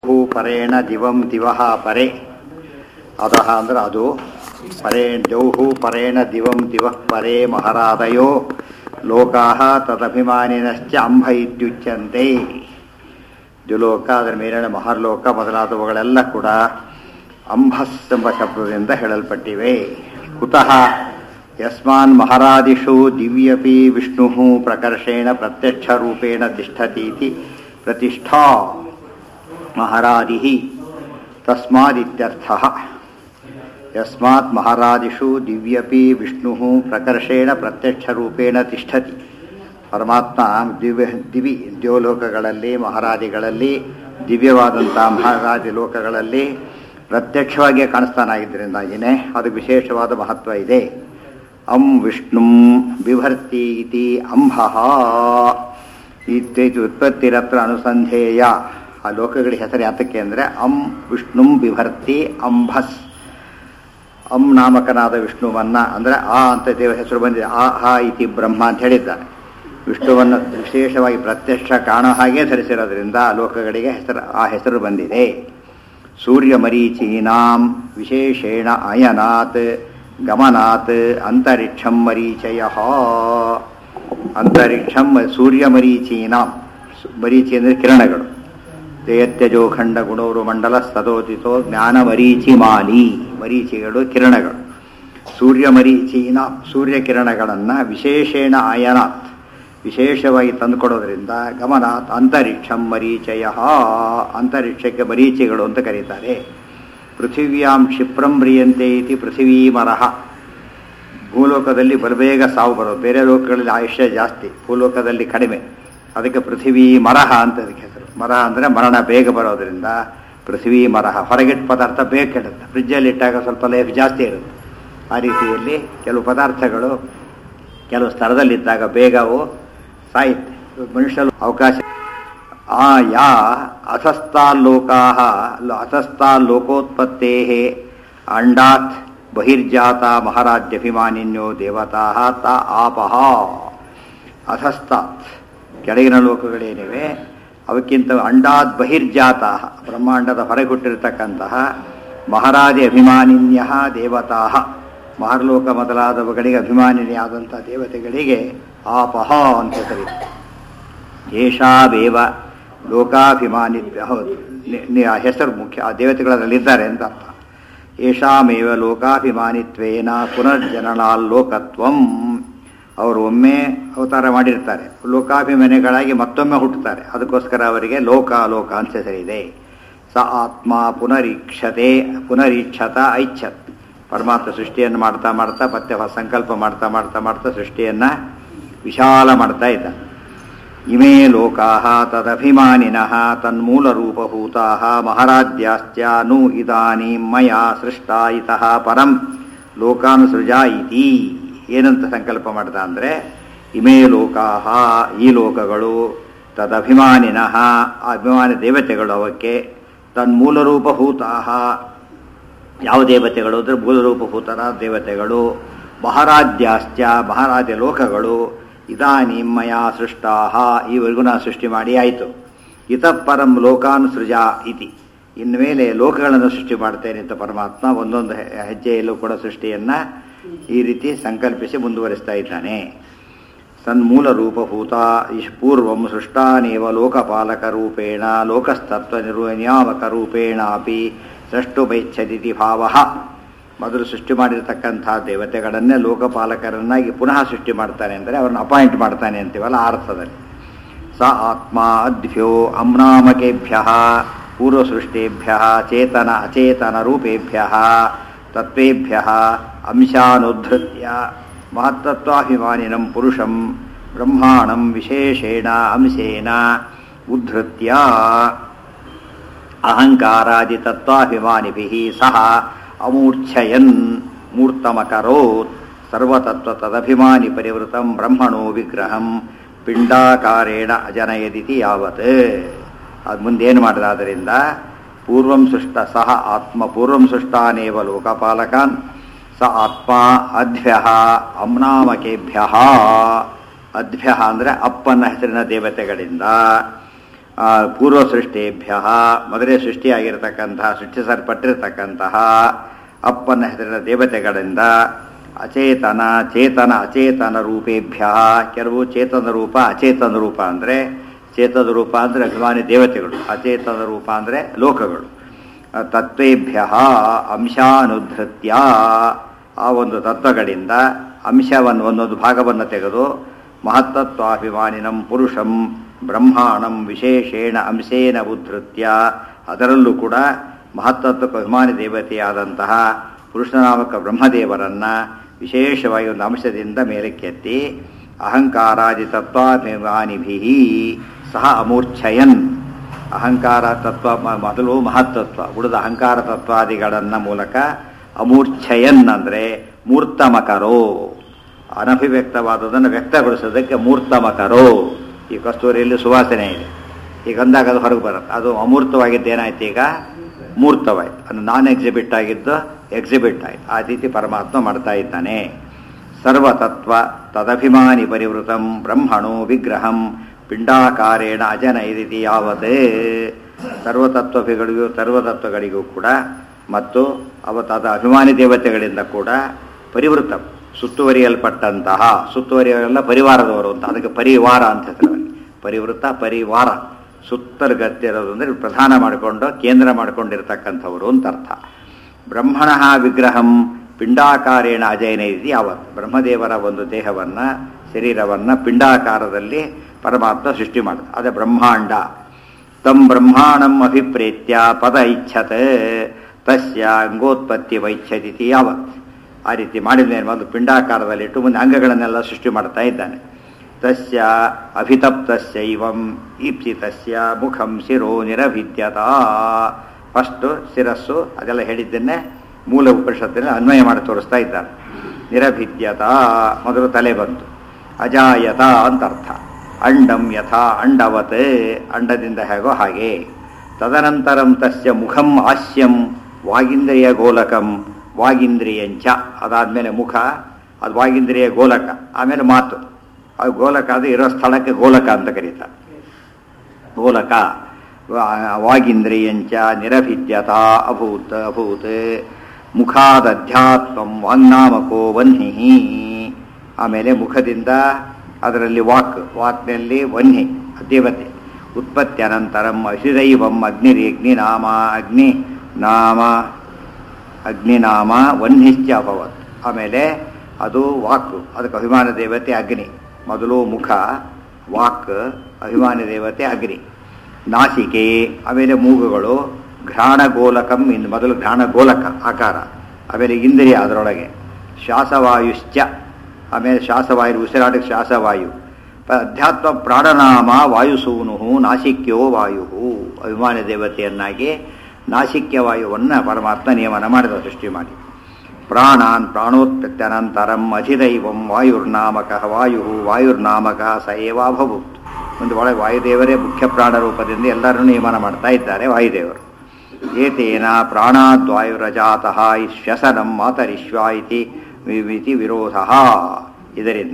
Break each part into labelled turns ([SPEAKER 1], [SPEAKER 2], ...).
[SPEAKER 1] ಭೂ ಪರೇಣ ದಿವಂ ದಿವಹ ಪರೆ ಅದಹ ಅಂದ್ರೆ ಅದು ಪರೇ ದೌಹು ಪರೇಣ ದಿವಂ ದಿವಃ ಪರೇ ಮಹರಾದಯೋ ಲೋಕಾಹ ತದಭಿಮಾನಿನಶ್ಚ ಅಂಬ ಇತ್ಯುಚ್ಯಂತೆ ದ್ಯುಲೋಕ ಅದರ ಮೇಲಿನ ಮಹರ್ಲೋಕ ಮೊದಲಾದವುಗಳೆಲ್ಲ ಕೂಡ ಅಂಬಸ್ ಎಂಬ ಶಬ್ದದಿಂದ ಹೇಳಲ್ಪಟ್ಟಿವೆ ಕುತಃ ಯಸ್ಮಾನ್ ಮಹಾರಾದಿಷು ದಿವ್ಯಪಿ ವಿಷ್ಣು ಪ್ರಕರ್ಷೇಣ ಪ್ರತ್ಯಕ್ಷ ರೂಪೇಣ ತಿಷ್ಠತೀತಿ ಪ್ರತಿಷ್ಠಾ ಮಹಾರಾದಿ ತಸ್ಮಾದಿತ್ಯರ್ಥ ಯಸ್ಮಾತ್ ಮಹಾರಾದಿಷು ದಿವ್ಯಪಿ ವಿಷ್ಣು ಪ್ರಕರ್ಷೇಣ ಪ್ರತ್ಯಕ್ಷ ರೂಪೇಣ ತಿಷ್ಠತಿ ಪರಮಾತ್ಮ ದಿವ್ಯ ದಿವಿ ದ್ಯೋಲೋಕಗಳಲ್ಲಿ ಮಹಾರಾದಿಗಳಲ್ಲಿ ದಿವ್ಯವಾದಂಥ ಮಹಾರಾಜಿ ಲೋಕಗಳಲ್ಲಿ ಪ್ರತ್ಯಕ್ಷವಾಗಿ ಕಾಣಿಸ್ತಾನಾಗಿದ್ದರಿಂದಾಗಿಯೇ ಅದು ವಿಶೇಷವಾದ ಮಹತ್ವ ಇದೆ ಅಂ ವಿಷ್ಣು ಬಿಭರ್ತಿ ಇತಿ ಅಂಬಃ ಇತ್ಯೇತು ಉತ್ಪತ್ತಿರತ್ರ ಅನುಸಂಧೇಯ ಆ ಲೋಕಗಳಿಗೆ ಹೆಸರು ಯಾತಕ್ಕೆ ಅಂದರೆ ಅಂ ವಿಷ್ಣು ಬಿಭರ್ತಿ ಅಂಬಸ್ ಅಂ ನಾಮಕನಾದ ವಿಷ್ಣುವನ್ನ ಅಂದರೆ ಆ ಅಂತ ದೇವ ಹೆಸರು ಬಂದಿದೆ ಆ ಹಾ ಇತಿ ಬ್ರಹ್ಮ ಅಂತ ಹೇಳಿದ್ದಾರೆ ವಿಷ್ಣುವನ್ನು ವಿಶೇಷವಾಗಿ ಪ್ರತ್ಯಕ್ಷ ಕಾಣೋ ಹಾಗೆ ಧರಿಸಿರೋದ್ರಿಂದ ಆ ಲೋಕಗಳಿಗೆ ಹೆಸರು ಆ ಹೆಸರು ಬಂದಿದೆ ಸೂರ್ಯ ಮರೀಚೀನಾಂ ವಿಶೇಷೇಣ ಅಯನಾತ್ ಗಮನಾತ್ ಅಂತರಿಕ್ಷಂ ಮರೀಚಯ ಅಂತರಿಕ್ಷಂ ಸೂರ್ಯ ಮರೀಚೀನಾಂ ಮರೀಚಿ ಅಂದರೆ ಕಿರಣಗಳು ಜಯತ್ಯಜೋ ಖಂಡ ಗುಣವರು ಮಂಡಲ ಸದೋತಿತೋ ಜ್ಞಾನ ಮರೀಚಿ ಮಾಲಿ ಮರೀಚಿಗಳು ಕಿರಣಗಳು ಸೂರ್ಯ ಮರೀಚಿನ ಸೂರ್ಯ ಕಿರಣಗಳನ್ನು ವಿಶೇಷೇಣ ಆಯನಾತ್ ವಿಶೇಷವಾಗಿ ತಂದುಕೊಡೋದ್ರಿಂದ ಗಮನಾತ್ ಅಂತರಿಕ್ಷಂ ಮರೀಚಯ ಅಂತರಿಕ್ಷಕ್ಕೆ ಮರೀಚಿಗಳು ಅಂತ ಕರೀತಾರೆ ಪೃಥಿವ್ಯಾಂ ಕ್ಷಿಪ್ರಂ ಬ್ರಿಯಂತೆ ಇತಿ ಪೃಥಿವೀ ಮರಹ ಭೂಲೋಕದಲ್ಲಿ ಬಲಬೇಗ ಸಾವು ಬರೋದು ಬೇರೆ ಲೋಕಗಳಲ್ಲಿ ಆಯುಷ್ಯ ಜಾಸ್ತಿ ಭೂಲೋಕದಲ್ಲಿ ಕಡಿಮೆ ಅದಕ್ಕೆ ಪೃಥಿವೀ ಮರಹ ಅಂತ ಅದಕ್ಕೆ ಹೆಸರು ಮರ ಅಂದರೆ ಮರಣ ಬೇಗ ಬರೋದ್ರಿಂದ ಪೃಥ್ವಿ ಮರಹ ಹೊರಗಿಟ್ಟ ಪದಾರ್ಥ ಬೇಗ ಕೆಡುತ್ತೆ ಫ್ರಿಜ್ಜಲ್ಲಿ ಇಟ್ಟಾಗ ಸ್ವಲ್ಪ ಲೈಫ್ ಜಾಸ್ತಿ ಇರುತ್ತೆ ಆ ರೀತಿಯಲ್ಲಿ ಕೆಲವು ಪದಾರ್ಥಗಳು ಕೆಲವು ಸ್ಥಳದಲ್ಲಿದ್ದಾಗ ಬೇಗ ಅವು ಸಾಯುತ್ತೆ ಮನುಷ್ಯರು ಅವಕಾಶ ಆ ಯಾ ಅಸಸ್ತಾಲ್ಲೋಕಾ ಅಸಸ್ತಾಲ್ಲೋಕೋತ್ಪತ್ತೇ ಅಂಡಾತ್ ಬಹಿರ್ಜಾತ ಮಹಾರಾಜ್ಯಭಿಮಾನಿನ್ಯೋ ದೇವತಾ ತ ಆಪಹ ಅಧಸ್ತಾತ್ ಕೆಳಗಿನ ಲೋಕಗಳೇನಿವೆ ಅವಕ್ಕಿಂತ ಅಂಡಾತ್ ಬಹಿರ್ಜಾತ ಬ್ರಹ್ಮಾಂಡದ ಹೊರಗೆ ಹುಟ್ಟಿರತಕ್ಕಂತಹ ಮಹಾರಾಜಿ ಅಭಿಮಾನಿನ್ಯ ದೇವತಾ ಮಹರ್ಲೋಕ ಮೊದಲಾದವುಗಳಿಗೆ ಅಭಿಮಾನಿನಿಯಾದಂಥ ದೇವತೆಗಳಿಗೆ ಆಪಹ ಅಂತ ಹೆಸರಿ ಏಷಾವೇವ ಲೋಕಾಭಿಮಾನಿತ್ವ ಹೌದು ಹೆಸರು ಮುಖ್ಯ ಆ ದೇವತೆಗಳಲ್ಲಿದ್ದಾರೆ ಅಂತ ಅರ್ಥ ಏಷಾಮೇವ ಲೋಕಾಭಿಮಾನಿತ್ವೇನ ಪುನರ್ಜನನಾಲ್ಲೋಕತ್ವಂ ಅವರು ಒಮ್ಮೆ ಅವತಾರ ಮಾಡಿರ್ತಾರೆ ಲೋಕಾಭಿಮಾನಿಗಳಾಗಿ ಮತ್ತೊಮ್ಮೆ ಹುಟ್ಟುತ್ತಾರೆ ಅದಕ್ಕೋಸ್ಕರ ಅವರಿಗೆ ಲೋಕ ಲೋಕ ಅಂತ ಹೆಸರಿದೆ ಸ ಆತ್ಮ ಪುನರೀಕ್ಷತೆ ಪುನರೀಕ್ಷತ ಐಚ್ಛತ್ ಪರಮಾತ್ಮ ಸೃಷ್ಟಿಯನ್ನು ಮಾಡ್ತಾ ಮಾಡ್ತಾ ಮತ್ತೆ ಸಂಕಲ್ಪ ಮಾಡ್ತಾ ಮಾಡ್ತಾ ಮಾಡ್ತಾ ಸೃಷ್ಟಿಯನ್ನು ವಿಶಾಲ ಮಾಡ್ತಾ ಇದ್ದ ಇಮೇ ಲೋಕಾ ತದಭಿಮಾನಿನಃ ತನ್ಮೂಲರೂಪಭೂತಾ ಮಹಾರಾಜ್ಯಾಶ್ಚಾನು ಇದಾನೀಂ ಮಯ ಸೃಷ್ಟ ಇತಃ ಪರಂ ಲೋಕಾನುಸೃಜ ಇತಿ ಏನಂತ ಸಂಕಲ್ಪ ಮಾಡ್ದ ಅಂದರೆ ಇಮೇ ಲೋಕಾ ಈ ಲೋಕಗಳು ತದಭಿಮಾನಿನಃ ಅಭಿಮಾನಿ ದೇವತೆಗಳು ಅವಕ್ಕೆ ತನ್ಮೂಲರೂಪಭೂತಾ ಯಾವ ದೇವತೆಗಳು ಅಂದರೆ ಮೂಲರೂಪಭೂತನ ದೇವತೆಗಳು ಮಹಾರಾಜ್ಯಾಶ್ಚ ಮಹಾರಾಜ ಲೋಕಗಳು ಇದಾನಿಮ್ಮಯ ಸೃಷ್ಟಾ ಈವರೆಗೂ ನಾನು ಸೃಷ್ಟಿ ಮಾಡಿ ಆಯಿತು ಇತಃ ಪರಂ ಲೋಕಾನುಸೃಜ ಇತಿ ಇನ್ಮೇಲೆ ಲೋಕಗಳನ್ನು ಸೃಷ್ಟಿ ಮಾಡ್ತೇನೆ ಅಂತ ಪರಮಾತ್ಮ ಒಂದೊಂದು ಹೆಜ್ಜೆಯಲ್ಲೂ ಕೂಡ ಸೃಷ್ಟಿಯನ್ನು ಈ ರೀತಿ ಸಂಕಲ್ಪಿಸಿ ಮುಂದುವರಿಸ್ತಾ ಇದ್ದಾನೆ ತನ್ಮೂಲ ರೂಪಭೂತ ಪೂರ್ವಂ ಸೃಷ್ಟಾನೇವ ಲೋಕಪಾಲಕ ರೂಪೇಣ ಲೋಕಸ್ತತ್ವ ನಿರ್ವನಿಯಾಮಕ ರೂಪೇಣಾಪಿ ಸೃಷ್ಟುಪೈಚ್ಛದಿತಿ ಭಾವ ಮೊದಲು ಸೃಷ್ಟಿ ಮಾಡಿರತಕ್ಕಂಥ ದೇವತೆಗಳನ್ನೇ ಲೋಕಪಾಲಕರನ್ನಾಗಿ ಪುನಃ ಸೃಷ್ಟಿ ಮಾಡ್ತಾನೆ ಅಂದರೆ ಅವ್ರನ್ನ ಅಪಾಯಿಂಟ್ ಮಾಡ್ತಾನೆ ಅಂತೀವಲ್ಲ ಆ ಅರ್ಥದಲ್ಲಿ ಸ ಆತ್ಮ ಅದ್ಭ್ಯೋ ಅಮ್ನಾಮಕೇಭ್ಯ ಪೂರ್ವಸೃಷ್ಟೇಭ್ಯ ಚೇತನ ಅಚೇತನ ರೂಪೇಭ್ಯ ತತ್ವೇಭ್ಯ ಅಂಶಾನುಧೃತ್ಯ ಮಹತ್ತತ್ವಾಭಿಮಾನಿನಂ ಪುರುಷಂ ಬ್ರಹ್ಮಾಣಂ ವಿಶೇಷೇಣ ಅಂಶೇನ ಉದ್ಧೃತ್ಯ ಅಹಂಕಾರಾದಿ ತತ್ವಾಭಿಮಾನಿಭಿಃ ಸಹ ಅಮೂರ್ಛಯನ್ ಮೂರ್ತಮಕರೋತ್ ಸರ್ವತತ್ವ ತದಭಿಮಾನಿ ಪರಿವೃತಂ ಬ್ರಹ್ಮಣೋ ವಿಗ್ರಹಂ ಪಿಂಡಾಕಾರೇಣ ಅಜನಯದಿತಿ ಯಾವತ್ ಅದು ಮುಂದೇನು ಮಾಡಿದಾದ್ದರಿಂದ ಪೂರ್ವಂ ಸೃಷ್ಟ ಸಹ ಆತ್ಮ ಪೂರ್ವಂ ಸೃಷ್ಟಾನೇವ ಲೋಕಪಾಲಕಾನ್ ಸ ಆತ್ಮ ಅಧ್ಯ ಅಮ್ನಾಮಕೇಭ್ಯ ಅಧ್ಯ ಅಂದರೆ ಅಪ್ಪನ ಹೆಸರಿನ ದೇವತೆಗಳಿಂದ ಆ, ಪೂರ್ವ ಸೃಷ್ಟೇಭ್ಯ ಮೊದಲೇ ಸೃಷ್ಟಿಯಾಗಿರತಕ್ಕಂತಹ ಸೃಷ್ಟಿಸಲ್ಪಟ್ಟಿರತಕ್ಕಂತಹ ಅಪ್ಪನ ಹೆಸರಿನ ದೇವತೆಗಳಿಂದ ಅಚೇತನ ಚೇತನ ಅಚೇತನ ರೂಪೇಭ್ಯ ಕೆಲವು ಚೇತನ ರೂಪ ಅಚೇತನ ರೂಪ ಅಂದರೆ ಚೇತನ ರೂಪ ಅಂದರೆ ಅಭಿಮಾನಿ ದೇವತೆಗಳು ಅಚೇತನ ರೂಪ ಅಂದರೆ ಲೋಕಗಳು ಆ, ತತ್ವೇಭ್ಯ ಅಂಶಾನುಧೃತ್ಯ ಆ ಒಂದು ತತ್ವಗಳಿಂದ ಅಂಶವನ್ನು ಒಂದೊಂದು ಭಾಗವನ್ನು ತೆಗೆದು ಮಹತ್ತತ್ವಾಭಿಮಾನಿನಂ ಪುರುಷಂ ಬ್ರಹ್ಮಾಣಂ ವಿಶೇಷೇಣ ಅಂಶೇನ ಉದ್ಧೃತ್ಯ ಅದರಲ್ಲೂ ಕೂಡ ಮಹತ್ತತ್ವಕ್ಕೆ ಅಭಿಮಾನಿ ದೇವತೆಯಾದಂತಹ ಪುರುಷನಾಮಕ ಬ್ರಹ್ಮದೇವರನ್ನ ವಿಶೇಷವಾಗಿ ಒಂದು ಅಂಶದಿಂದ ಮೇಲಕ್ಕೆತ್ತಿ ಅಹಂಕಾರಾದಿ ತತ್ವಾಭಿಮಾನಿಭಿ ಸಹ ಅಮೂರ್ಛಯನ್ ಅಹಂಕಾರ ತತ್ವ ಮ- ಮೊದಲು ಮಹತ್ತತ್ವ ಉಳಿದ ಅಹಂಕಾರ ತತ್ವಾದಿಗಳನ್ನ ಮೂಲಕ ಅಮೂರ್ಛಯನ್ ಅಂದರೆ ಮೂರ್ತಮಕರೋ ಅನಭಿವ್ಯಕ್ತವಾದದನ್ನು ವ್ಯಕ್ತಗೊಳಿಸೋದಕ್ಕೆ ಮೂರ್ತಮಕರೋ ಈ ಕಸ್ತೂರಿಯಲ್ಲಿ ಸುವಾಸನೆ ಇದೆ ಈಗ ಅಂದಾಗ ಅದು ಹೊರಗೆ ಬರುತ್ತೆ ಅದು ಅಮೂರ್ತವಾಗಿದ್ದು ಏನಾಯ್ತು ಈಗ ಮೂರ್ತವಾಯ್ತು ಅದು ನಾನ್ ಎಕ್ಸಿಬಿಟ್ ಆಗಿದ್ದು ಎಕ್ಸಿಬಿಟ್ ಆಯ್ತು ಆ ರೀತಿ ಪರಮಾತ್ಮ ಮಾಡ್ತಾ ಇದ್ದಾನೆ ಸರ್ವತತ್ವ ತದಭಿಮಾನಿ ಪರಿವೃತಂ ಬ್ರಹ್ಮಣೋ ವಿಗ್ರಹಂ ಪಿಂಡಾಕಾರೇಣ ಅಜನ ಇದಿತಿ ಯಾವತ್ ಸರ್ವತತ್ವಗಳಿಗೂ ಸರ್ವತತ್ವಗಳಿಗೂ ಕೂಡ ಮತ್ತು ಅವ ತದ ಅಭಿಮಾನಿ ದೇವತೆಗಳಿಂದ ಕೂಡ ಪರಿವೃತ ಸುತ್ತುವರಿಯಲ್ಪಟ್ಟಂತಹ ಸುತ್ತುವರಿಯಲ್ಲ ಪರಿವಾರದವರು ಅಂತ ಅದಕ್ಕೆ ಪರಿವಾರ ಅಂತ ಹೆಸರು ಅವರಿಗೆ. ಪರಿವೃತ ಪರಿವಾರ ಸುತ್ತಲು ಗತ್ತಿರೋದು ಅಂದರೆ ಪ್ರಧಾನ ಮಾಡಿಕೊಂಡು ಕೇಂದ್ರ ಮಾಡಿಕೊಂಡಿರ್ತಕ್ಕಂಥವರು ಅಂತ ಅರ್ಥ ಬ್ರಹ್ಮಣ ವಿಗ್ರಹಂ ಪಿಂಡಾಕಾರೇಣ ಅಜಯನ ಇದೆ ಯಾವತ್ ಬ್ರಹ್ಮದೇವರ ಒಂದು ದೇಹವನ್ನ ಶರೀರವನ್ನ ಪಿಂಡಾಕಾರದಲ್ಲಿ ಪರಮಾತ್ಮ ಸೃಷ್ಟಿ ಮಾಡಿದ ಅದೇ ಬ್ರಹ್ಮಾಂಡ ತಂ ಬ್ರಹ್ಮಾಣಂ ಅಭಿಪ್ರೇತ್ಯ ಪದ ಇಚ್ಛತ್ ತಸ್ಯ ಅಂಗೋತ್ಪತ್ತಿ ವೈಚ್ಛದಿತಿ ಯಾವತ್ ಆ ರೀತಿ ಮಾಡಿದ ಒಂದು ಪಿಂಡಾಕಾರದಲ್ಲಿ ಇಟ್ಟು ಮುಂದೆ ಅಂಗಗಳನ್ನೆಲ್ಲ ಸೃಷ್ಟಿ ಮಾಡ್ತಾ ಇದ್ದಾನೆ ತಸ್ಯ ಅಭಿತಪ್ತಸ್ಯೈವಂ ಈಪ್ಸಿತಸ್ಯ ಮುಖಂ ಶಿರೋ ನಿರಭಿದ್ಯತ ಫಸ್ಟು ಶಿರಸ್ಸು ಅದೆಲ್ಲ ಹೇಳಿದ್ದನ್ನೇ ಮೂಲ ಉಪನಿಷತ್ತಿನ ಅನ್ವಯ ಮಾಡಿ ತೋರಿಸ್ತಾ ಇದ್ದಾರೆ ನಿರಭಿದ್ಯತ ಮೊದಲು ತಲೆ ಬಂತು ಅಜಾಯತ ಅಂತ ಅರ್ಥ ಅಂಡಂ ಯಥಾ ಅಂಡವತ್ ಅಂಡದಿಂದ ಹೇಗೋ ಹಾಗೆ ತದನಂತರಂ ತಸ್ಯ ಮುಖಂ ಹಾಸ್ಯಂ ವಾಗೀಂದ್ರಿಯ ಗೋಲಕಂ ವಾಗೀಂದ್ರಿಯಂಚ ಅದಾದಮೇಲೆ ಮುಖ ಅದು ವಾಗೀಂದ್ರಿಯ ಗೋಲಕ ಆಮೇಲೆ ಮಾತು ಅದು ಗೋಲಕ ಅದು ಇರೋ ಸ್ಥಳಕ್ಕೆ ಗೋಲಕ ಅಂತ ಕರೀತಾರೆ ಗೋಲಕ ವಾ- ವಾಗೀಂದ್ರಿಯಂಚ ನಿರಭಿದ್ಯತ ಅಭೂತ್ ಅಭೂತ್ ಮುಖಾದಧ್ಯಾತ್ಮಂ ವಾಂಗ್ನಾಮಕೋ ವನ್ಹಿ ಆಮೇಲೆ ಮುಖದಿಂದ ಅದರಲ್ಲಿ ವಾಕ್ ವಾಕ್ನಲ್ಲಿ ವನ್ಹಿ ದೇವತೆ ಉತ್ಪತ್ತಿ ಅನಂತರಂ ಅಶಿದೈವಂ ಅಗ್ನಿರಿ ಅಗ್ನಿನಾಮ ಅಗ್ನಿ ನಾಮ ಅಗ್ನಿನಾಮ ವನ್ಹಿಶ್ಚ ಅಭವತ್ ಆಮೇಲೆ ಅದು ವಾಕ್ ಅದಕ್ಕೆ ಅಭಿಮಾನ ದೇವತೆ ಅಗ್ನಿ ಮೊದಲು ಮುಖ ವಾಕ್ ಅಭಿಮಾನ ದೇವತೆ ಅಗ್ನಿ ನಾಸಿಕೆ ಆಮೇಲೆ ಮೂಗುಗಳು ಘ್ರಾಣ ಗೋಲಕಂ ಇನ್ನು ಮೊದಲು ಘ್ರಾಣ ಗೋಲಕ ಆಕಾರ ಆಮೇಲೆ ಇಂದ್ರಿಯ ಅದರೊಳಗೆ ಶ್ವಾಸವಾಯುಶ್ಚ ಆಮೇಲೆ ಶ್ವಾಸವಾಯು ಉಸಿರಾಟಕ್ಕೆ ಶ್ವಾಸವಾಯು ಪ- ಅಧ್ಯಾತ್ಮ ಪ್ರಾಣನಾಮ ವಾಯುಸೂನು ನಾಸಿಕ್ಯೋ ವಾಯು ಅಭಿಮಾನ ದೇವತೆಯನ್ನಾಗಿ ನಾಸಿಕ್ಯ ವಾಯುವನ್ನು ಪರಮಾತ್ಮ ನಿಯಮನ ಮಾಡಿದ ಸೃಷ್ಟಿ ಮಾಡಿ ಪ್ರಾಣಾನ್ ಪ್ರಾಣೋತ್ಪತ್ತ್ಯನಂತರಂ ಅಧಿದೈವಂ ವಾಯುರ್ನಾಮಕ ವಾಯು ವಾಯುರ್ನಾಮಕ ಸ ಏವಾಭಭೂತ್ ಒಂದು ಒಳಗೆ ವಾಯುದೇವರೇ ಮುಖ್ಯ ಪ್ರಾಣ ರೂಪದಿಂದ ಎಲ್ಲರನ್ನೂ ನಿಯಮನ ಮಾಡ್ತಾ ಇದ್ದಾರೆ ವಾಯುದೇವರು ಏತೇನ ಪ್ರಾಣಾದ್ವಾಯುರಜಾತಃ ಶ್ವಸನಂ ಮಾತರಿಶ್ವ ಇತಿ ವಿತಿ ವಿರೋಧ ಇದರಿಂದ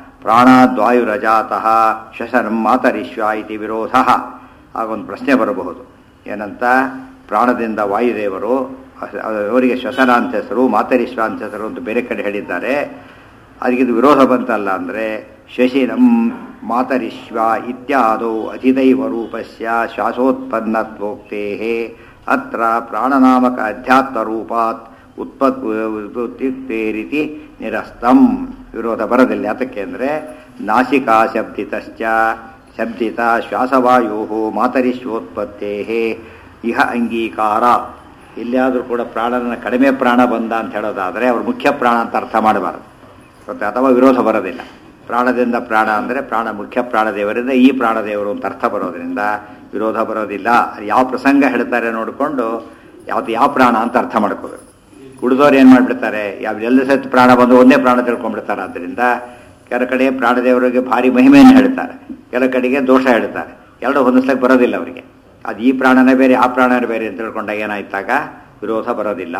[SPEAKER 1] ಪ್ರಾಣಾದ್ವಾಯುರಜಾತಃ ಶ್ವಸನಂ ಮಾತರಿಶ್ವ ಇತಿ ವಿರೋಧ ಆಗೊಂದು ಪ್ರಶ್ನೆ ಬರಬಹುದು ಏನಂತ ಪ್ರಾಣದಿಂದ ವಾಯುದೇವರು ಅವರಿಗೆ ಶ್ವಸನ ಅಂತ ಹೆಸರು ಮಾತರಿಶ್ವ ಅಂತ ಹೆಸರು ಅಂತ ಬೇರೆ ಕಡೆ ಹೇಳಿದ್ದಾರೆ ಅದಕ್ಕೆ ಇದು ವಿರೋಧ ಬಂತಲ್ಲ ಅಂದರೆ ಶಶಿನಂ ಮಾತರಿಶ್ವ ಇತ್ಯಾದೌ ಅಧಿದೈವ ರೂಪಸ್ಯ ಶ್ವಾಸೋತ್ಪನ್ನತ್ವೋಕ್ತೇ ಅತ್ರ ಪ್ರಾಣನಾಮಕ ಅಧ್ಯಾತ್ಮ ರೂಪಾತ್ ಉತ್ಪತ್ ಉತ್ಪತ್ತಿರಿತಿ ನಿರಸ್ತಂ ವಿರೋಧ ಬರೋದಿಲ್ಲ ಯಾತಕ್ಕೆ ಅಂದರೆ ನಾಸಿಕಾ ಶಬ್ದಿತಶ್ಚ ಶಬ್ದಿತ ಶ್ವಾಸವಾಯೋ ಮಾತರಿಶ್ವೋತ್ಪತ್ತೇ ಇಹ ಅಂಗೀಕಾರ ಎಲ್ಲಿಯಾದರೂ ಕೂಡ ಪ್ರಾಣನ ಕಡಿಮೆ ಪ್ರಾಣ ಬಂದ ಅಂತ ಹೇಳೋದಾದರೆ ಅವ್ರು ಮುಖ್ಯ ಪ್ರಾಣ ಅಂತ ಅರ್ಥ ಮಾಡಬಾರದು ಗೊತ್ತಾ? ಅಥವಾ ವಿರೋಧ ಬರೋದಿಲ್ಲ ಪ್ರಾಣದಿಂದ ಪ್ರಾಣ ಅಂದರೆ ಪ್ರಾಣ ಮುಖ್ಯ ಪ್ರಾಣದೇವರಿಂದ ಈ ಪ್ರಾಣದೇವರು ಅಂತ ಅರ್ಥ ಬರೋದ್ರಿಂದ ವಿರೋಧ ಬರೋದಿಲ್ಲ ಅದು ಯಾವ ಪ್ರಸಂಗ ಹೇಳ್ತಾರೆ ನೋಡಿಕೊಂಡು ಯಾವ್ದು ಯಾವ ಪ್ರಾಣ ಅಂತ ಅರ್ಥ ಮಾಡ್ಕೋಬೇಕು ಉಳಿದವ್ರು ಏನು ಮಾಡಿಬಿಡ್ತಾರೆ ಯಾವ ಎಲ್ಲ ಸತ್ತು ಪ್ರಾಣ ಬಂದು ಒಂದೇ ಪ್ರಾಣ ತಿಳ್ಕೊಂಡ್ಬಿಡ್ತಾರೆ ಆದ್ದರಿಂದ ಕೆಲ ಕಡೆ ಪ್ರಾಣದೇವರಿಗೆ ಭಾರಿ ಮಹಿಮೆಯನ್ನು ಹೇಳ್ತಾರೆ ಕೆಲ ಕಡೆಗೆ ದೋಷ ಹೇಳ್ತಾರೆ ಎರಡು ಹೊಂದಿಸ್ಲಿಕ್ಕೆ ಬರೋದಿಲ್ಲ ಅವರಿಗೆ ಅದು ಈ ಪ್ರಾಣನೇ ಬೇರೆ ಆ ಪ್ರಾಣನೇ ಬೇರೆ ಅಂತ ತಿಳ್ಕೊಂಡಾಗ ಏನಾಯ್ತಾಗ ವಿರೋಧ ಬರೋದಿಲ್ಲ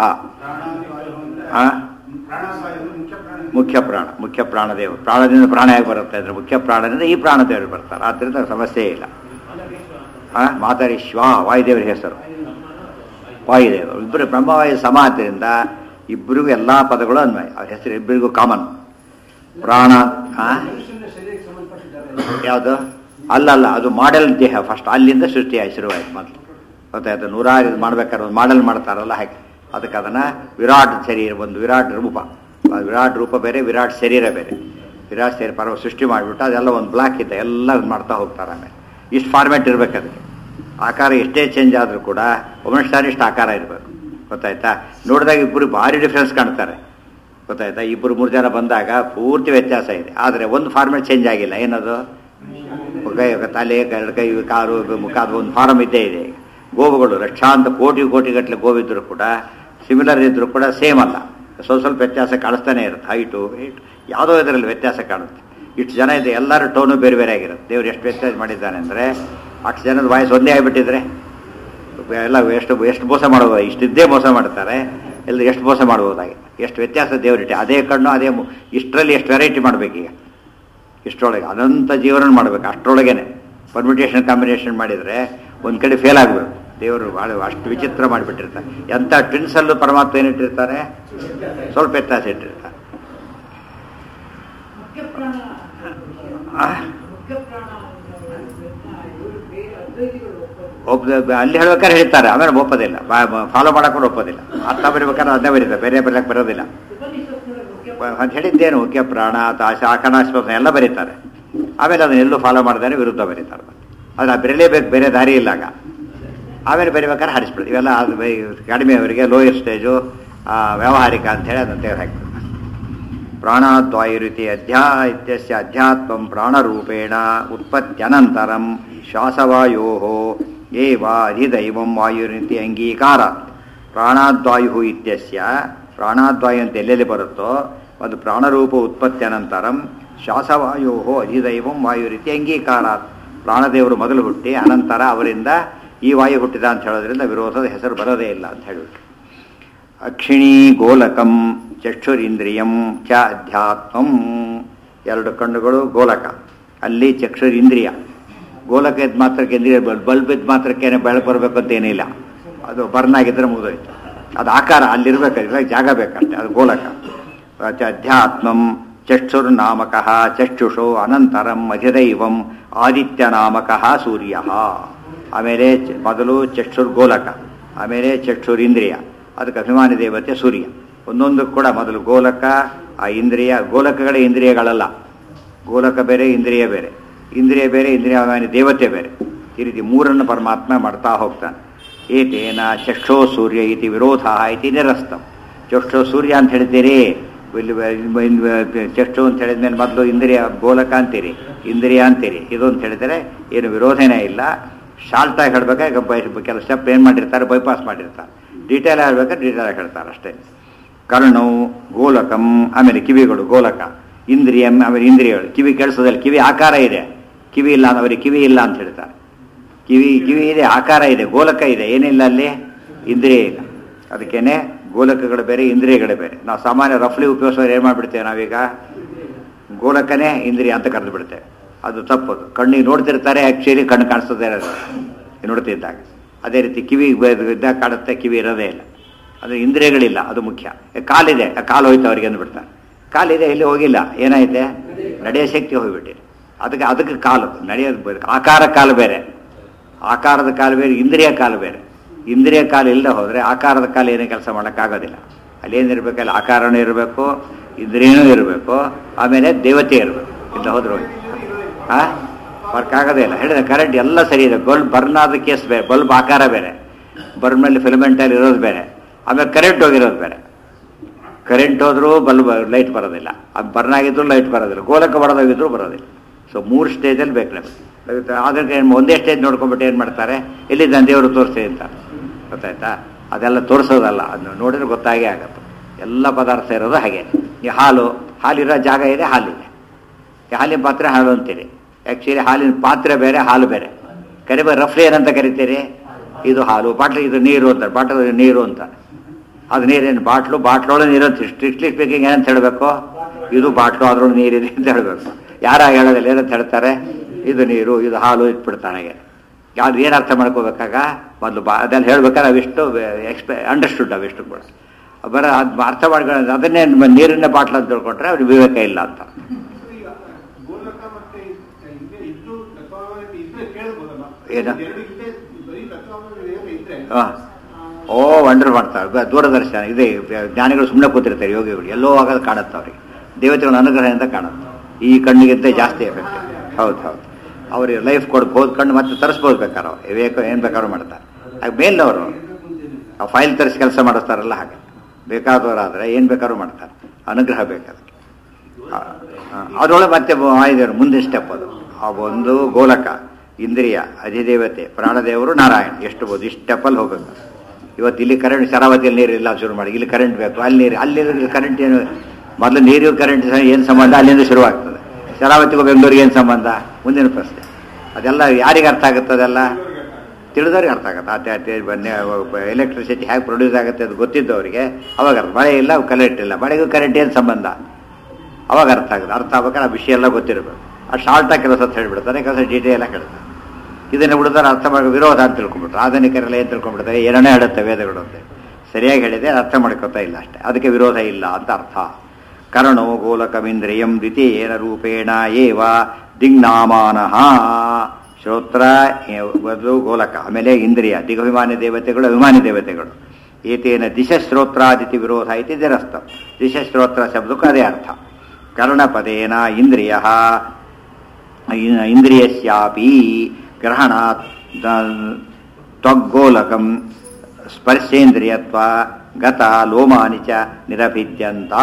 [SPEAKER 1] ಆ? ಮುಖ್ಯ ಪ್ರಾಣ ಮುಖ್ಯ ಪ್ರಾಣದೇವರು ಪ್ರಾಣದಿಂದ ಪ್ರಾಣ ಹೇಗೆ ಬರುತ್ತೆ ಅಂದರೆ ಮುಖ್ಯ ಪ್ರಾಣದಿಂದ ಈ ಪ್ರಾಣದೇವರು ಬರ್ತಾರೆ ಆದ್ದರಿಂದ ಸಮಸ್ಯೆ ಇಲ್ಲ ಆ, ಮಾತರಿಶ್ವ ವಾಯುದೇವರ ಹೆಸರು ವಾಯುದೇವರು ಇಬ್ಬರು ಬ್ರಹ್ಮವಾಯು ಸಮ ಆದ್ದರಿಂದ ಇಬ್ಬರಿಗೂ ಎಲ್ಲ ಪದಗಳು ಅನ್ವಯ ಅವ್ರ ಹೆಸರು ಇಬ್ಬರಿಗೂ ಕಾಮನ್ ಪ್ರಾಣ ಆ? ಯಾವುದು ಅಲ್ಲಲ್ಲ ಅದು ಮಾಡೆಲ್ ದೇಹ ಫಸ್ಟ್ ಅಲ್ಲಿಂದ ಸೃಷ್ಟಿಯಾಗಿ ಶುರುವಾಯ್ತು ಮೊದಲು ಗೊತ್ತಾಯ್ತು ನೂರಾರು ಇದು ಮಾಡ್ಬೇಕಾದ್ರೆ ಒಂದು ಮಾಡೆಲ್ ಮಾಡ್ತಾರಲ್ಲ ಹಾಗೆ ಅದಕ್ಕೆ ಅದನ್ನ ವಿರಾಟ್ ಶರೀರ ಒಂದು ವಿರಾಟ್ ರೂಪ ಆ ವಿರಾಟ್ ರೂಪ ಬೇರೆ ವಿರಾಟ್ ಶರೀರ ಬೇರೆ ವಿರಾಟ್ ಶರೀರ ಪರ್ವ ಸೃಷ್ಟಿ ಮಾಡಿಬಿಟ್ಟು ಅದೆಲ್ಲ ಒಂದು ಬ್ಲಾಕ್ ಇದೆ ಎಲ್ಲ ಇದ್ ಮಾಡ್ತಾ ಹೋಗ್ತಾರೆ ಆಮೇಲೆ ಇಷ್ಟು ಫಾರ್ಮೆಟ್ ಇರ್ಬೇಕು ಅದಕ್ಕೆ ಆಕಾರ ಎಷ್ಟೇ ಚೇಂಜ್ ಆದರೂ ಕೂಡ ಒಂದೊಂದು ಇಷ್ಟು ಆಕಾರ ಇರಬೇಕು ಗೊತ್ತಾಯ್ತಾ ನೋಡಿದಾಗ ಇಬ್ಬರು ಭಾರಿ ಡಿಫ್ರೆನ್ಸ್ ಕಾಣ್ತಾರೆ ಗೊತ್ತಾಯ್ತಾ ಇಬ್ಬರು ಮೂರು ಜನ ಬಂದಾಗ ಪೂರ್ತಿ ವ್ಯತ್ಯಾಸ ಇದೆ ಆದರೆ ಒಂದು ಫಾರ್ಮೆಟ್ ಚೇಂಜ್ ಆಗಿಲ್ಲ ಏನದು ಕೈ ತಲೆ ಎರಡು ಕೈ ಕಾಲು ಮುಖ ಅದು ಒಂದು ಫಾರಮ್ ಇದ್ದೇ ಇದೆ ಈಗ ಗೋವುಗಳು ಲಕ್ಷಾಂತ ಕೋಟಿ ಕೋಟಿಗಟ್ಟಲೆ ಗೋವಿದ್ರು ಕೂಡ ಸಿಮಿಲರ್ ಇದ್ರೂ ಕೂಡ ಸೇಮ್ ಅಲ್ಲ ಸ್ವಲ್ಪ ಸ್ವಲ್ಪ ವ್ಯತ್ಯಾಸ ಕಾಣಿಸ್ತಾನೆ ಇರುತ್ತೆ ಹೈಟು ಹೈಟ್ ಯಾವುದೋ ಇದರಲ್ಲಿ ವ್ಯತ್ಯಾಸ ಕಾಣುತ್ತೆ ಇಷ್ಟು ಜನ ಇದೆ ಎಲ್ಲರ ಟೋನು ಬೇರೆ ಬೇರೆ ಆಗಿರುತ್ತೆ ದೇವ್ರು ಎಷ್ಟು ವ್ಯತ್ಯಾಸ ಮಾಡಿದ್ದಾನೆ ಅಂದರೆ ಅಷ್ಟು ಜನದ ವಾಯ್ಸ್ ಒಂದೇ ಆಗಿಬಿಟ್ಟಿದ್ರೆ ಎಲ್ಲ ಎಷ್ಟು ಎಷ್ಟು ಮೋಸ ಮಾಡ್ಬೋದು ಇಷ್ಟಿದ್ದೇ ಮೋಸ ಮಾಡ್ತಾರೆ ಎಲ್ಲ ಎಷ್ಟು ಮೋಸ ಮಾಡ್ಬೋದಾಗಿ ಎಷ್ಟು ವ್ಯತ್ಯಾಸ ದೇವರಿಟ್ಟೆ ಅದೇ ಕಣ್ಣು ಅದೇ ಮು- ಇಷ್ಟರಲ್ಲಿ ಎಷ್ಟು ವೆರೈಟಿ ಮಾಡಬೇಕೀಗ ಇಷ್ಟರೊಳಗೆ ಅನಂತ ಜೀವನ ಮಾಡಬೇಕು ಅಷ್ಟರೊಳಗೇನೆ ಪರ್ಮಿಟೇಷನ್ ಕಾಂಬಿನೇಷನ್ ಮಾಡಿದರೆ ಒಂದು ಕಡೆ ಫೇಲ್ ಆಗಬೇಕು ದೇವರು ಭಾಳ ಅಷ್ಟು ವಿಚಿತ್ರ ಮಾಡಿಬಿಟ್ಟಿರ್ತಾರೆ ಎಂಥ ಟ್ವಿನ್ಸಲ್ಲೂ ಪರಮಾತ್ಮ ಏನಿಟ್ಟಿರ್ತಾರೆ ಸ್ವಲ್ಪ ವ್ಯತ್ಯಾಸ ಇಟ್ಟಿರ್ತಾರೆ ಆ? ಒಬ್ಬ ಅಲ್ಲಿ ಹೇಳ್ಬೇಕಾದ್ರೆ ಹೇಳ್ತಾರೆ ಆಮೇಲೆ ಒಪ್ಪೋದಿಲ್ಲ ಫಾಲೋ ಮಾಡಕೊಂಡು ಒಪ್ಪೋದಿಲ್ಲ ಅರ್ಥ ಬರಿಬೇಕಾದ್ರೆ ಅದನ್ನೇ ಬರೀತಾರೆ ಬೇರೆ ಬರಲಿಕ್ಕೆ ಬರೋದಿಲ್ಲ ಅಂತ ಹೇಳಿದ್ದೇನು ಮುಖ್ಯ ಪ್ರಾಣ ತಾಶ ಆಕನಾಶ್ವಾಸ ಎಲ್ಲ ಬರೀತಾರೆ ಆಮೇಲೆ ಅದನ್ನ ಎಲ್ಲೂ ಫಾಲೋ ಮಾಡ್ದಾನೆ ವಿರುದ್ಧ ಬರೀತಾರೆ ಅದನ್ನ ಬರೀಲೇಬೇಕು ಬೇರೆ ದಾರಿ ಇಲ್ಲ ಆಗ ಆಮೇಲೆ ಬರಿಬೇಕಾದ್ರೆ ಹರಿಸ್ಬಿಡ್ತು ಇವೆಲ್ಲ ಅದು ಬೈ- ಕಡಿಮೆ ಅವರಿಗೆ ಲೋಯರ್ ಸ್ಟೇಜು ವ್ಯಾವಹಾರಿಕ ಅಂತೇಳಿ ಅದನ್ನು ತೆಗೆದು ಹಾಕ್ತಾರೆ ಪ್ರಾಣಾದ್ವಾಯುರಿತಿ ಅಧ್ಯಾ ಇತ್ಯಸ್ಯ ಅಧ್ಯಾತ್ಮಂ ಪ್ರಾಣರೂಪೇಣ ಉತ್ಪತ್ತ್ಯನಂತರಂ ಶ್ವಾಸವಾಯೋ ಏವ ಅಧಿದೈವಂ ವಾಯುರಿತಿ ಅಂಗೀಕಾರ ಪ್ರಾಣಾದ್ವಾಯು ಇತ್ಯಸ್ಯ ಪ್ರಾಣಾದ್ವಾಯು ಅಂತ ಎಲ್ಲೆಲ್ಲಿ ಬರುತ್ತೋ ಅದು ಪ್ರಾಣರೂಪ ಉತ್ಪತ್ತ್ಯನಂತರಂ ಶ್ವಾಸವಾಯೋ ಅಧಿದೈವಂ ವಾಯುರಿತಿ ಅಂಗೀಕಾರ ಪ್ರಾಣದೇವರು ಮೊದಲು ಹುಟ್ಟಿ ಅನಂತರ ಅವರಿಂದ ಈ ವಾಯು ಹುಟ್ಟಿದ ಅಂತ ಹೇಳೋದ್ರಿಂದ ವಿರೋಧದ ಹೆಸರು ಬರೋದೇ ಇಲ್ಲ ಅಂತ ಹೇಳಿಬಿಟ್ಟು ಅಕ್ಷಿಣಿ ಗೋಲಕಂ ಚಕ್ಷುರಿಂದ್ರಿಯಂ ಚ ಅಧ್ಯಾತ್ಮಂ ಎರಡು ಕಣ್ಣುಗಳು ಗೋಲಕ ಅಲ್ಲಿ ಚಕ್ಷುರಿಂದ್ರಿಯ ಗೋಲಕ ಇದ್ದ ಮಾತ್ರಕ್ಕೆ ಇಂದ್ರಿಯ ಬಲ್ಬ್ ಬಲ್ಬ್ ಇದ್ದ ಮಾತ್ರಕ್ಕೇನೆ ಬೆಳಕು ಬರಬೇಕು ಅಂತ ಏನಿಲ್ಲ ಅದು ಬರ್ನ್ ಆಗಿದ್ರೆ ಮುಗಿದೋಯ್ತು ಅದು ಆಕಾರ ಅಲ್ಲಿರ್ಬೇಕಾದ್ರೆ ಜಾಗ ಬೇಕಷ್ಟೇ ಅದು ಗೋಲಕ ಚ ಅಧ್ಯಾತ್ಮಂ ಚಕ್ಷುರ್ನಾಮಕ ಚಕ್ಷುಷೋ ಅನಂತರಂ ಅಧಿದೈವಂ ಆದಿತ್ಯನಾಮಕ ಸೂರ್ಯ ಆಮೇಲೆ ಚ- ಮೊದಲು ಚಕ್ಷುರ್ಗೋಲಕ ಆಮೇಲೆ ಚಕ್ಷುರಿಂದ್ರಿಯ ಅದಕ್ಕೆ ಅಭಿಮಾನಿ ದೇವತೆ ಸೂರ್ಯ ಒಂದೊಂದು ಕೂಡ ಮೊದಲು ಗೋಲಕ ಆ ಇಂದ್ರಿಯ ಗೋಲಕಗಳೇ ಇಂದ್ರಿಯಗಳಲ್ಲ ಗೋಲಕ ಬೇರೆ ಇಂದ್ರಿಯ ಬೇರೆ ಇಂದ್ರಿಯ ಬೇರೆ ಇಂದ್ರಿಯಾಭಿಮಾನಿ ದೇವತೆ ಬೇರೆ ಈ ರೀತಿ ಮೂರನ್ನು ಪರಮಾತ್ಮ ಮಾಡ್ತಾ ಹೋಗ್ತಾನೆ ಏತೇನ ಚಕ್ಷೋ ಸೂರ್ಯ ಇತಿ ವಿರೋಧ ಇತಿ ನಿರಸ್ತಂ ಚಕ್ಷೋ ಸೂರ್ಯ ಅಂತ ಹೇಳಿದ್ದೀರಿ ಇಲ್ಲಿ ಇಲ್ಲಿ ಚಕ್ಷು ಅಂತ ಹೇಳಿದ್ಮೇಲೆ ಮೊದಲು ಇಂದ್ರಿಯ ಗೋಲಕ ಅಂತೀರಿ ಇಂದ್ರಿಯ ಅಂತೀರಿ ಇದು ಅಂತ ಹೇಳಿದರೆ ಏನು ವಿರೋಧನೇ ಇಲ್ಲ ಶಾರ್ಟಾಗಿ ಹೇಳ್ಬೇಕಾದ್ರೆ ಬೈ- ಕೆಲವು ಸ್ಟೆಪ್ ಏನು ಮಾಡಿರ್ತಾರೆ ಬೈಪಾಸ್ ಮಾಡಿರ್ತಾರೆ ಡೀಟೇಲ್ ಹೇಳ್ಬೇಕಾದ್ರೆ ಡೀಟೇಲ್ ಆಗಿ ಹೇಳ್ತಾರೆ ಅಷ್ಟೇ ಕರ್ಣೌ ಗೋಲಕಂ ಆಮೇಲೆ ಕಿವಿಗಳು ಗೋಲಕ ಇಂದ್ರಿಯಂ ಆಮೇಲೆ ಇಂದ್ರಿಯಗಳು ಕಿವಿ ಕೇಳಿಸೋದಿಲ್ಲ ಕಿವಿ ಆಕಾರ ಇದೆ ಕಿವಿ ಇಲ್ಲ ಅವರಿಗೆ ಕಿವಿ ಇಲ್ಲ ಅಂತ ಹೇಳ್ತಾರೆ ಕಿವಿ ಕಿವಿ ಇದೆ ಆಕಾರ ಇದೆ ಗೋಲಕ ಇದೆ ಏನಿಲ್ಲ ಅಲ್ಲಿ ಇಂದ್ರಿಯ ಇಲ್ಲ ಅದಕ್ಕೇನೆ ಗೋಲಕಗಳು ಬೇರೆ ಇಂದ್ರಿಯಗಳು ಬೇರೆ ನಾವು ಸಾಮಾನ್ಯ ರಫ್ಲಿ ಉಪಯೋಗಿಸೋರು ಏನು ಮಾಡಿಬಿಡ್ತೇವೆ ನಾವೀಗ ಗೋಲಕನೇ ಇಂದ್ರಿಯ ಅಂತ ಕರೆದು ಬಿಡ್ತೇವೆ ಅದು ತಪ್ಪದು ಕಣ್ಣಿಗೆ ನೋಡ್ತಿರ್ತಾರೆ ಆ್ಯಕ್ಚುಲಿ ಕಣ್ಣು ಕಾಣಿಸ್ತದೆ ಇರೋದು ನೋಡ್ತಿದ್ದಾಗ ಅದೇ ರೀತಿ ಕಿವಿ ಬ- ಇದ್ದಾಗ ಕಾಣುತ್ತೆ ಕಿವಿ ಇರೋದೇ ಇಲ್ಲ ಅದು ಇಂದ್ರಿಯಗಳಿಲ್ಲ ಅದು ಮುಖ್ಯ ಏ, ಕಾಲಿದೆ ಆ ಕಾಲು ಹೋಯ್ತು ಅವ್ರಿಗೆ ಅಂದ್ಬಿಡ್ತಾರೆ ಕಾಲಿದೆ ಇಲ್ಲಿ ಹೋಗಿಲ್ಲ ಏನಾಯ್ತೆ ನಡೆಯೋ ಶಕ್ತಿ ಹೋಗ್ಬಿಟ್ಟಿದೆ ಅದಕ್ಕೆ ಅದಕ್ಕೆ ಕಾಲು ನಡೆಯೋದು ಬೇರೆ. ಆಕಾರ ಕಾಲು ಬೇರೆ ಆಕಾರದ ಕಾಲು ಬೇರೆ ಇಂದ್ರಿಯ ಕಾಲು ಬೇರೆ ಇಂದ್ರಿಯ ಕಾಲು ಇಲ್ಲದೆ ಹೋದರೆ ಆಕಾರದ ಕಾಲು ಏನೇ ಕೆಲಸ ಮಾಡೋಕ್ಕಾಗೋದಿಲ್ಲ ಅಲ್ಲೇನಿರ್ಬೇಕು ಅಲ್ಲಿ ಆಕಾರನೂ ಇರಬೇಕು ಇಂದ್ರಿಯನೂ ಇರಬೇಕು ಆಮೇಲೆ ದೇವತೆ ಇರಬೇಕು ಇಲ್ಲ ಹೋದ್ರೆ ಹೋಗಿ ಆ ವರ್ಕ್ ಆಗೋದೇ ಇಲ್ಲ ಹೇಳಿದ್ರೆ ಕರೆಂಟ್ ಎಲ್ಲ ಸರಿ ಇದೆ ಬಲ್ಬ್ ಬರ್ನ್ ಆದ ಕೇಸ್ ಬೇರೆ ಬಲ್ಬ್ ಆಕಾರ ಬೇರೆ ಬರ್ನಲ್ಲಿ ಫಿಲಮೆಂಟಲ್ಲಿ ಇರೋದು ಬೇರೆ ಆಮೇಲೆ ಕರೆಂಟ್ ಹೋಗಿರೋದು ಬೇರೆ ಕರೆಂಟ್ ಹೋದ್ರೂ ಬಲ್ಬ್ ಲೈಟ್ ಬರೋದಿಲ್ಲ ಅದು ಬರ್ನ್ ಆಗಿದ್ರು ಲೈಟ್ ಬರೋದಿಲ್ಲ ಗೋಲಕ ಬಡದೋಗಿದ್ರು ಬರೋದಿಲ್ಲ ಸೊ ಮೂರು ಸ್ಟೇಜಲ್ಲಿ ಬೇಕು ನಮಗೆ ಅದಕ್ಕೆ ಏನ್ ಒಂದೇ ಸ್ಟೇಜ್ ನೋಡ್ಕೊಂಡ್ಬಿಟ್ಟು ಏನು ಮಾಡ್ತಾರೆ ಎಲ್ಲಿ ನನ್ನ ದೇವರು ತೋರಿಸಿ ಅಂತ ಗೊತ್ತಾಯ್ತಾ ಅದೆಲ್ಲ ತೋರಿಸೋದಲ್ಲ ಅದನ್ನ ನೋಡಿದ್ರೆ ಗೊತ್ತಾಗೇ ಆಗತ್ತೆ ಎಲ್ಲ ಪದಾರ್ಥ ಇರೋದು ಹಾಗೆ ಈ ಹಾಲು ಹಾಲಿರೋ ಜಾಗ ಇದೆ ಹಾಲಿದೆ ಈ ಹಾಲಿನ ಪಾತ್ರೆ ಹಾಲು ಅಂತೀರಿ ಆ್ಯಕ್ಚುಲಿ ಹಾಲಿನ ಪಾತ್ರೆ ಬೇರೆ ಹಾಲು ಬೇರೆ ಕರಿಬ ರಫ್ಲಿ ಏನಂತ ಕರಿತೀರಿ ಇದು ಹಾಲು ಬಾಟ್ಲು ಇದು ನೀರು ಅಂತಾರೆ ಬಾಟ್ಲು ನೀರು ಅಂತ ಅದು ನೀರೇನು ಬಾಟ್ಲು ಬಾಟ್ಲೊಳಗೆ ನೀರು ಅಂತ ಸ್ಟ್ರಿಕ್ಟ್ಲಿ ಸ್ಪೀಕಿಂಗ್ ಏನಂತ ಹೇಳಬೇಕು ಇದು ಬಾಟ್ಲು ಅದ್ರೊಳಗೆ ನೀರಿದೆ ಅಂತ ಹೇಳಬೇಕು ಯಾರ ಹೇಳೋದಿಲ್ಲ ಏನಂತ ಹೇಳ್ತಾರೆ ಇದು ನೀರು ಇದು ಹಾಲು ಇಟ್ಬಿಡ್ತಾನೆ ಯಾವ್ದು ಏನು ಅರ್ಥ ಮಾಡ್ಕೋಬೇಕಾಗ ಮೊದಲು ಬಾ ಅದೆಲ್ಲ ಹೇಳ್ಬೇಕಾದ್ರೆ ಅವಿಷ್ಟು ಎಕ್ಸ್ಪೆ ಅಂಡರ್ಸ್ಟುಡ್ ಅವಿಷ್ಟು ಕೂಡ ಬರ ಅದು ಅರ್ಥ ಮಾಡ್ಕೊಂಡು ಅದನ್ನೇ ನೀರಿನ ಬಾಟ್ಲ್ ಅಂತ ತಿಳ್ಕೊಂಡ್ರೆ ಅವ್ರಿಗೆ ವಿವೇಕ ಇಲ್ಲ ಅಂತ
[SPEAKER 2] ಈಗ ಗೋಲಕ ಮತ್ತೆ ಇಲ್ಲೇ ಇದ್ದು ತತ್ವಾವಧಿ ಇದ್ರೆ ಕೇಳ್ಬೋದಲ್ಲ
[SPEAKER 1] ಏನು?
[SPEAKER 2] ಎರಡು ಇಲ್ಲೇ ಬರೀ ತತ್ವಾವಧಿ ವೇದ ಇದ್ರೆ
[SPEAKER 1] ಹಾಂ ಓ ವಂಡರ್ ಮಾಡ್ತಾರೆ ಬ- ದೂರದರ್ಶನ ಇದೆ ಜ್ಞಾನಿಗಳು ಸುಮ್ಮನೆ ಕೂತಿರ್ತಾರೆ ಯೋಗಿಗಳು ಎಲ್ಲೋ ಆಗೋದು ಕಾಣುತ್ತೆ ಅವ್ರಿಗೆ ದೇವತೆಗಳ ಅನುಗ್ರಹದಿಂದ ಕಾಣುತ್ತೆ ಈ ಕಣ್ಣಿಗಿಂತ ಜಾಸ್ತಿ ಎಫೆಕ್ಟ್ ಹೌದು ಹೌದು ಅವ್ರಿಗೆ ಲೈಫ್ ಕೊಡ್ಬೋದು ಕಣ್ಣು ಮತ್ತೆ ತರಿಸ್ಬೋದು ಬೇಕಾದ್ರೆ ಅವ್ರು ವಿವೇಕ ಏನು ಬೇಕಾದ್ರೂ ಮಾಡ್ತಾರೆ ಆಗ ಮೇಲಿನವರು ಆ ಫೈಲ್ ತರಿಸಿ ಕೆಲಸ ಮಾಡಿಸ್ತಾರಲ್ಲ ಹಾಗೆ ಬೇಕಾದವರಾದರೆ ಏನು ಬೇಕಾದ್ರೂ ಮಾಡ್ತಾರೆ ಅನುಗ್ರಹ ಬೇಕಾದ್ರೆ ಅದರೊಳಗೆ ಮತ್ತೆ ವಾಯುದೇವರು ಮುಂದೆ ಸ್ಟೆಪ್ ಅದು ಆ ಒಂದು ಗೋಲಕ ಇಂದ್ರಿಯ ಅಧಿದೇವತೆ ಪ್ರಾಣದೇವರು ನಾರಾಯಣ ಎಷ್ಟು ಬೋದು ಇಷ್ಟು ಸ್ಟೆಪ್ಪಲ್ಲಿ ಹೋಗಬೇಕು ಇವತ್ತು ಇಲ್ಲಿ ಕರೆಂಟ್ ಶರಾವತಿಯಲ್ಲಿ ನೀರು ಇಲ್ಲ ಶುರು ಮಾಡಿ ಇಲ್ಲಿ ಕರೆಂಟ್ ಬೇಕು ಅಲ್ಲಿ ನೀರು ಅಲ್ಲಿ ಕರೆಂಟ್ ಏನು ಮೊದಲು ನೀರು ಕರೆಂಟ್ ಏನು ಸಂಬಂಧ ಅಲ್ಲಿಂದ ಶುರುವಾಗ್ತದೆ ಶರಾವತಿಗೂ ಬೆಂಗಳೂರಿಗೆ ಏನು ಸಂಬಂಧ ಮುಂದಿನ ಪ್ರಶ್ನೆ ಅದೆಲ್ಲ ಯಾರಿಗೆ ಅರ್ಥ ಆಗುತ್ತೆ ಅದೆಲ್ಲ ತಿಳಿದವ್ರಿಗೆ ಅರ್ಥ ಆಗುತ್ತೆ ಅತ್ತೆ ಬನ್ನಿ ಎಲೆಕ್ಟ್ರಿಸಿಟಿ ಹೇಗೆ ಪ್ರೊಡ್ಯೂಸ್ ಆಗುತ್ತೆ ಅದು ಗೊತ್ತಿದ್ದವರಿಗೆ ಅವಾಗ ಅರ್ಥ ಮಳೆ ಇಲ್ಲ ಕರೆಂಟ್ ಇಲ್ಲ ಮಳೆಗೂ ಕರೆಂಟ್ ಏನು ಸಂಬಂಧ ಅವಾಗ ಅರ್ಥ ಆಗುತ್ತೆ ಅರ್ಥ ಆಗ್ಬೇಕಾದ್ರೆ ಆ ವಿಷಯ ಎಲ್ಲ ಗೊತ್ತಿರಬೇಕು ಆ ಶಾರ್ಟಾಗಿ ಕೆಲಸ ಅಂತ ಹೇಳ್ಬಿಡ್ತಾರೆ ಕೆಲಸ ಡೀಟೇಲ್ ಆಗಿ ಹೇಳ್ತಾರೆ ಇದನ್ನು ಬಿಡಿದ್ರೆ ಅರ್ಥ ಮಾಡಿ ವಿರೋಧ ಅಂತ ತಿಳ್ಕೊಂಡ್ಬಿಟ್ರು ಆಧುನಿಕರೆಲ್ಲ ಏನು ತಿಳ್ಕೊಂಡ್ಬಿಡ್ತಾರೆ ಏನನ್ನೇ ಹೇಳುತ್ತೆ ವೇದಗಳು ಅಂತ ಸರಿಯಾಗಿ ಹೇಳಿದೆ ಅರ್ಥ ಮಾಡ್ಕೊತಾ ಇಲ್ಲ ಅಷ್ಟೇ ಅದಕ್ಕೆ ವಿರೋಧ ಇಲ್ಲ ಅಂತ ಅರ್ಥ ಕರ್ಣೋ ಗೋಲಕಮಿಂದ್ರಿಯಂ ದ್ವಿತೀಯೇನ ರೂಪೇಣ ಏವ ದಿಗ್ನಾಮಾನಃ ಶ್ರೋತ್ರ ಬದಲು ಗೋಲಕ ಆಮೇಲೆ ಇಂದ್ರಿಯ ದಿಗಭಿಮಾನಿ ದೇವತೆಗಳು ಅಭಿಮಾನಿ ದೇವತೆಗಳು ಏತೇನ ದಿಶಶ್ರೋತ್ರಾದಿತಿ ವಿರೋಧ ಇತಿ ನಿರಸ್ತ ದಿಶಶ್ರೋತ್ರ ಶಬ್ದಕ್ಕೂ ಅದೇ ಅರ್ಥ ಕರ್ಣಪದೇನ ಇಂದ್ರಿಯ ಇಂದ್ರಿಯಸ್ಯಾಪಿ ಗ್ರಹಣಾತ್ ತ್ವಗ್ಗೋಲಕಂ ಸ್ಪರ್ಶೇಂದ್ರಿಯತ್ವ ಗತ ಲೋಮಾನಿ ಚ ನಿರಭಿದ್ಯಂತ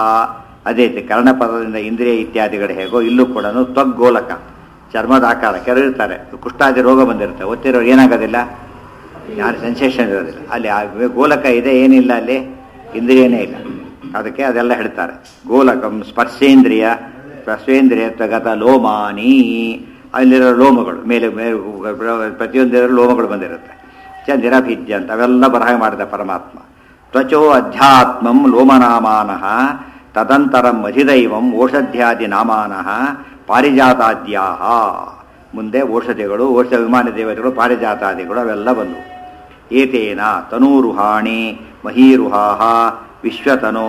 [SPEAKER 1] ಅದೇ ರೀತಿ ಕರ್ಣಪದದಿಂದ ಇಂದ್ರಿಯ ಇತ್ಯಾದಿಗಳು ಹೇಗೋ ಇಲ್ಲೂ ಕೂಡ ತ್ವಗ್ಗೋಲಕ ಚರ್ಮದ ಆಕಾರ ಕೆರಳಿರ್ತಾರೆ ಕುಷ್ಠಾದಿ ರೋಗ ಬಂದಿರುತ್ತೆ ಒತ್ತಿರೋರು ಏನಾಗೋದಿಲ್ಲ ಯಾರು ಸೆನ್ಸೇಷನ್ ಇರೋದಿಲ್ಲ ಅಲ್ಲಿ ಆ ಗೋಲಕ ಇದೆ ಏನಿಲ್ಲ ಅಲ್ಲಿ ಇಂದ್ರಿಯನೇ ಇಲ್ಲ ಅದಕ್ಕೆ ಅದೆಲ್ಲ ಹೇಳ್ತಾರೆ ಗೋಲಕಂ ಸ್ಪರ್ಶೇಂದ್ರಿಯ ಸ್ಪರ್ಶೇಂದ್ರಿಯ ಗತ ಲೋಮಾನಿ ಅಲ್ಲಿರೋ ಲೋಮಗಳು ಮೇಲೆ ಮೇಲೆ ಪ್ರತಿಯೊಂದಿರೋ ಲೋಮಗಳು ಬಂದಿರುತ್ತೆ ಚಂದಿರಭಿದ್ಯ ಅಂತ ಅವೆಲ್ಲ ಬರಹ ಮಾಡಿದ ಪರಮಾತ್ಮ ತ್ವಚೋ ಅಧ್ಯಾತ್ಮಂ ಲೋಮನಾಮಾನಃ ತದಂತರಂ ಅಧಿದೈವಂ ಓಷಧ್ಯಾದಿ ನಾಮಾನಃ ಪಾರಿಜಾತಾದ್ಯಾಹ ಮುಂದೆ ಔಷಧಿಗಳು ಔಷಧ ವಿಮಾನ ದೇವತೆಗಳು ಪಾರಿಜಾತಾದಿಗಳು ಅವೆಲ್ಲ ಬಂದವು ಏತೇನ ತನೂರುಹಾಣಿ ಮಹೀರುಹಾಹ ವಿಶ್ವತನೋ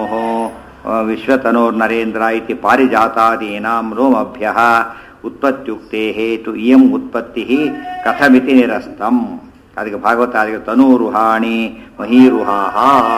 [SPEAKER 1] ವಿಶ್ವತನೋರ್ನರೇಂದ್ರ ಇತಿ ಪಾರಿಜಾತಾದೀನಾಂ ರೋಮಭ್ಯ ಉತ್ಪತ್ಯುಕ್ತೆ ಹೇತು ಇಯಂ ಉತ್ಪತ್ತಿ ಕಥಮಿತಿ ನಿರಸ್ತಂ ಅದಕ್ಕೆ ಭಾಗವತ ಅದಕ್ಕೆ ತನೂರುಹಾಣಿ ಮಹೀರುಹಾಹ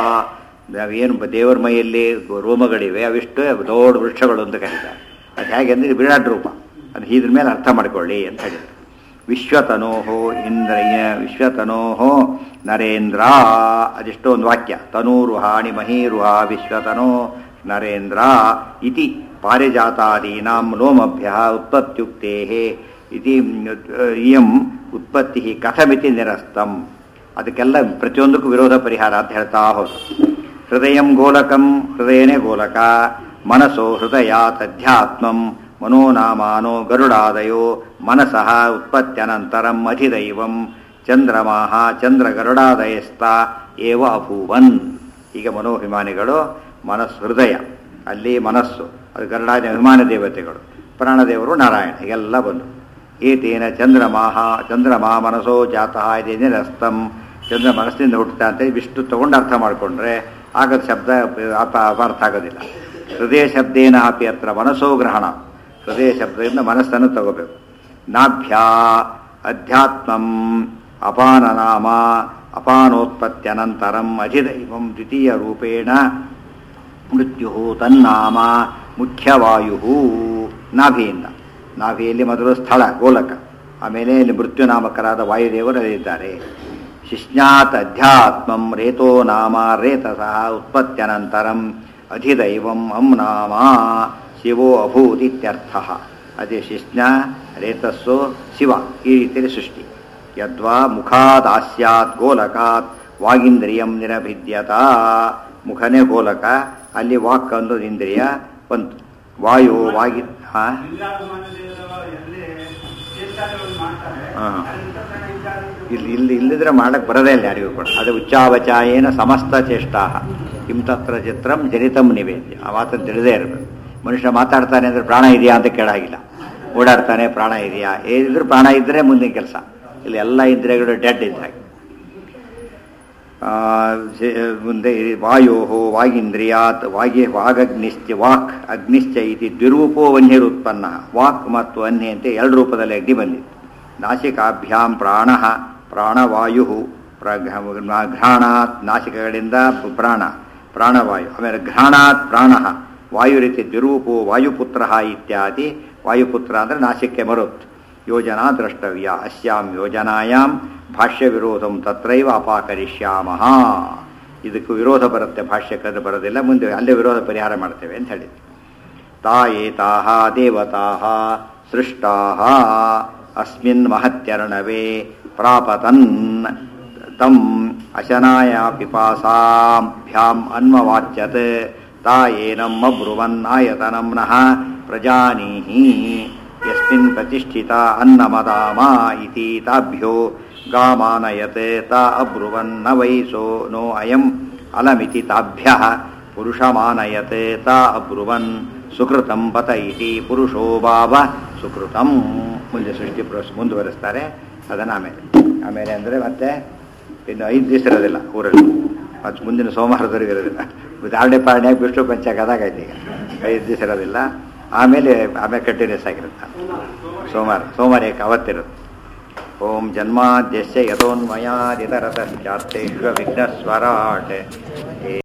[SPEAKER 1] ನಾವೇನು ದೇವರ ಮೈಯಲ್ಲಿ ರೋಮಗಳಿವೆ ಅವಿಷ್ಟು ದೊಡ್ಡ ವೃಕ್ಷಗಳು ಅಂತ ಕರೀತಾರೆ ಅದು ಹೇಗೆ ಅಂದರೆ ವಿರಾಟ್ ರೂಪ ಅದು ಇದ್ರ ಮೇಲೆ ಅರ್ಥ ಮಾಡ್ಕೊಳ್ಳಿ ಅಂತ ಹೇಳಿದ್ರು ವಿಶ್ವತನೋಹೋ ಇಂದ್ರಿಯ ವಿಶ್ವತನೋಹೋ ನರೇಂದ್ರ ಅದೆಷ್ಟೋ ಒಂದು ವಾಕ್ಯ ತನೂರುಹಾಣಿ ಮಹೀರುಹ ವಿಶ್ವತನೋ ನರೇಂದ್ರ ಇತಿ ಪಾರಿಜಾತಾದೀನಾಂ ಲೋಮಭ್ಯ ಉತ್ಪತ್ಯುಕ್ತೆ ಇತಿ ಇಯಂ ಉತ್ಪತ್ತಿ ಕಥಮಿತಿ ನಿರಸ್ತಂ ಅದಕ್ಕೆಲ್ಲ ಪ್ರತಿಯೊಂದಕ್ಕೂ ವಿರೋಧ ಪರಿಹಾರ ಅಂತ ಹೇಳ್ತಾ ಹೋದ್ರು ಹೃದಯಂ ಗೋಲಕಂ ಹೃದಯನೇ ಗೋಲಕ ಮನಸ್ಸೋ ಹೃದಯಾತ್ ಅಧ್ಯಾತ್ಮಂ ಮನೋನಾಮಾನೋ ಗರುಡಾದಯೋ ಮನಸಃ ಉತ್ಪತ್ತ್ಯನಂತರಂ ಅಧಿದೈವಂ ಚಂದ್ರಮಾಹ ಚಂದ್ರ ಗರುಡಾದಯಸ್ತ ಏವ ಅಭೂವನ್ ಈಗ ಮನೋಭಿಮಾನಿಗಳು ಮನಸ್ಸು ಹೃದಯ ಅಲ್ಲಿ ಮನಸ್ಸು ಅದು ಗರುಡಾದ ಅಭಿಮಾನ ದೇವತೆಗಳು ಪ್ರಾಣದೇವರು ನಾರಾಯಣ ಹೀಗೆಲ್ಲ ಬಂದು ಏತೇನ ಚಂದ್ರಮಾಹ ಚಂದ್ರಮಾ ಮನಸೋ ಜಾತಃ ಇದೆ ನಿರಸ್ತಂ ಚಂದ್ರ ಮನಸ್ಸಿನಿಂದ ಹುಟ್ಟುತ್ತಾ ಅಂತ ವಿಷ್ಣು ತಗೊಂಡು ಅರ್ಥ ಮಾಡಿಕೊಂಡ್ರೆ ಆಗದ ಶಬ್ದ ಅಪ ಅಪಾರ್ಥ ಆಗೋದಿಲ್ಲ ಹೃದಯ ಶಬ್ದೇನ ಅಪಿ ಅತ್ರ ಮನಸ್ಸೋ ಗ್ರಹಣ ಹೃದಯ ಶಬ್ದದಿಂದ ಮನಸ್ಸನ್ನು ತಗೋಬೇಕು ನಾಭ್ಯ ಅಧ್ಯಾತ್ಮಂ ಅಪಾನನಾಮ ಅಪಾನೋತ್ಪತ್ತ್ಯನಂತರಂ ಅಧಿದೈವಂ ದ್ವಿತೀಯ ರೂಪೇಣ ಮೃತ್ಯು ತನ್ನಾಮ ಮುಖ್ಯವಾಯು ನಾಭಿಯಿಂದ ನಾಭಿಯಲ್ಲಿ ಮೊದಲು ಸ್ಥಳ ಗೋಲಕ ಆಮೇಲೆ ಇಲ್ಲಿ ಮೃತ್ಯು ನಾಮಕರಾದ ವಾಯುದೇವರು ಅಲ್ಲಿದ್ದಾರೆ ಶಿಷ್ಣಾತ್ ಅಧ್ಯಾತ್ಮಂ ರೇತೋ ನಾಮ ರೇತಸಃ ಉತ್ಪತ್ತ್ಯನಂತರಂ ಅಧಿದೈವಂ ಅಂ ನಾಮ ಶಿವೋ ಅಭೂತ್ ಇತ್ಯರ್ಥ ಅದೇ ಶಿಷ್ಣ ರೇತಸ್ಸು ಶಿವ ಈ ರೀತಿಯಲ್ಲಿ ಸೃಷ್ಟಿ ಯದ್ವಾ ಮುಖಾದಾಸ್ಯಾತ್ ಗೋಲಕಾತ್ ವಾಗೀಂದ್ರಿಯಂ ನಿರಭಿದ್ಯತ ಮುಖನೇ ಗೋಲಕ ಅಲ್ಲಿ ವಾಕ್ ಅನ್ನೋದು ಇಂದ್ರಿಯ ಬಂತು ವಾಯು ವಾಗಿ ಹಾ ಹಾ. ಇಲ್ಲಿ ಇಲ್ಲಿ ಇಲ್ಲಿದ್ರೆ ಮಾಡಕ್ ಬರದೇ ಇಲ್ಲ ಯಾರಿಗೂ ಕೂಡ ಅದು ಉಚ್ಚಾವಚಾಯೇನ ಸಮಸ್ತ ಚೇಷ್ಟಾ ಕಿಂ ತತ್ರ ಚಿತ್ರಂ ಜನಿತಂ ನಿವೇದ್ಯ ಆ ಮಾತನ್ನು ತಿಳಿದೇ ಇರಬೇಕು ಮನುಷ್ಯ ಮಾತಾಡ್ತಾನೆ ಅಂದ್ರೆ ಪ್ರಾಣ ಇದೆಯಾ ಅಂತ ಕೇಳಾಗಿಲ್ಲ ಓಡಾಡ್ತಾನೆ ಪ್ರಾಣ ಇದೆಯಾ ಏನಿದ್ರು ಪ್ರಾಣ ಇದ್ರೆ ಮುಂದಿನ ಕೆಲಸ ಇಲ್ಲಿ ಎಲ್ಲ ಇಂದ್ರಿಯಗಳು ಡೆಡ್ ಇದ್ದ ಹಾಗೆ ಆ, ಸೆ- ಮುಂದೆ ವಾಯೋ ವಾಗೀಂದ್ರಿಯಾತ್ ವಾಗಿ ವಾಗಗ್ನಿಶ್ಚ ವಾಕ್ ಅಗ್ನಿಶ್ಚ ಇತಿ ದ್ವಿರೂಪೋ ವನ್ಯರುತ್ಪನ್ನ ವಾಕ್ ಮತ್ತು ಅನ್ಯ ಅಂತ ಎರಡು ರೂಪದಲ್ಲಿ ಅಗ್ನಿ ಬಂದಿತ್ತು ನಾಸಿಕಾಭ್ಯಾಂ ಪ್ರಾಣ ಪ್ರಾಣವಾಯು ಘ್ರಾಣಾತ್ ನಾಸಿಕಗಳಿಂದ ಪ್ರಾಣ ಪ್ರಾಣವಾಯು ಆಮೇಲೆ ಘ್ರಾಣಾತ್ ಪ್ರಾಣ ವಾಯು ರೀತಿ ದ್ವಿರೂಪೋ ವಾಯುಪುತ್ರ ಇತ್ಯಾದಿ ವಾಯುಪುತ್ರ ಅಂದರೆ ನಾಸಿಕ್ಕೆ ಮರುತ್ ಯೋಜನಾ ದ್ರಷ್ಟವ್ಯ ಅಸ್ಯಾಂ ಯೋಜನಾಯಾಂ ಭಾಷ್ಯ ವಿರೋಧಂ ತತ್ರೈವ ಅಪಾಕರಿಷ್ಯಾಮಃ ಇದಕ್ಕೂ ವಿರೋಧ ಬರುತ್ತೆ ಭಾಷ್ಯಕ್ಕೆ ಬರೋದಿಲ್ಲ ಮುಂದೆ ಅಲ್ಲೇ ವಿರೋಧ ಪರಿಹಾರ ಮಾಡ್ತೇವೆ ಅಂತ ಹೇಳಿದ್ವಿ ತಾಯೇತಾಹ ದೇವತಾಹ ಸೃಷ್ಟಾಹ ಅಸ್ಮಿನ್ ಮಹತ್ಯರ್ಣವೇ ಪ್ರಾಪತನ್ ತಂ ಅಶನಾಯ ಪಿಪಾಸಾಭ್ಯಾಂ ಅನ್ವವಾಚ್ಯತ್ ತಾಯೇನಂ ಅಬ್ರುವನ್ನಾಯತನಂ ನಃ ಪ್ರಜಾನೀಹಿ ಯಸ್ಮಿನ್ ಪ್ರತಿಷ್ಠಿತ ಅನ್ನಮದಾಮ ಇತಿ ತಾಭ್ಯೋ ಗಾಮಾನಯತ್ ತಾ ಅಬ್ರುವನ್ನ ವೈಸೋ ನೋ ಅಯಂ ಅಲಮಿತಿ ತಾಭ್ಯಃ ಪುರುಷಮಾನಯತ್ ತಾ ಅಬ್ರುವನ್ ಸುಕೃತಂ ಪತ ಇತಿ ಪುರುಷೋ ಭಾವ ಸುಕೃತಂ ಮುಂದೆ ಸೃಷ್ಟಿ ಪ್ರೋಸ್ ಮುಂದುವರಿಸ್ತಾರೆ ಅದನ್ನು ಆಮೇಲೆ ಆಮೇಲೆ ಅಂದರೆ ಮತ್ತೆ ಇನ್ನು ಐದು ದಿವಸ ಇರೋದಿಲ್ಲ ಊರಲ್ಲಿ ಮತ್ತು ಮುಂದಿನ ಸೋಮವಾರದವರೆಗೆ ಇರೋದಿಲ್ಲ ಧಾರಣೆ ಪಾರಣೆ ವಿಷ್ಣು ಪಂಚಾಗ ಅದಾಗೈತೆ ಈಗ ಐದು ದಿವಸ ಇರೋದಿಲ್ಲ ಆಮೇಲೆ ಆಮೇಲೆ ಕಂಟಿನ್ಯೂಸ್ ಆಗಿರುತ್ತೆ ಸೋಮವಾರ ಸೋಮವಾರ ಏಕ ಅವತ್ತಿರುತ್ತೆ ಓಂ ಜನ್ಮಾದ್ಯಸ್ಯ ಯಥೋನ್ಮಯಾದಿತರತಶ್ಚಾತ್ತೇಶ್ವ ವಿಘ್ನಸ್ವರಾಟ್